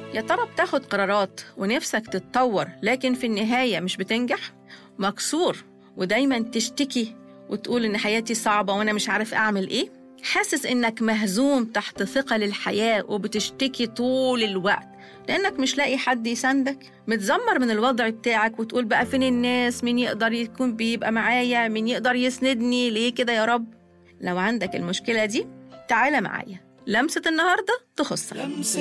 يا ترى بتاخد قرارات ونفسك تتطور لكن في النهاية مش بتنجح؟ مكسور ودايما تشتكي وتقول إن حياتي صعبة وأنا مش عارف أعمل إيه؟ حاسس إنك مهزوم تحت ثقل الحياة وبتشتكي طول الوقت لأنك مش لاقي حد يساندك متذمر من الوضع بتاعك وتقول بقى فين الناس مين يقدر يكون بيبقى معايا مين يقدر يسندني ليه كده يا رب لو عندك المشكلة دي تعالى معايا لمسة النهاردة تخصك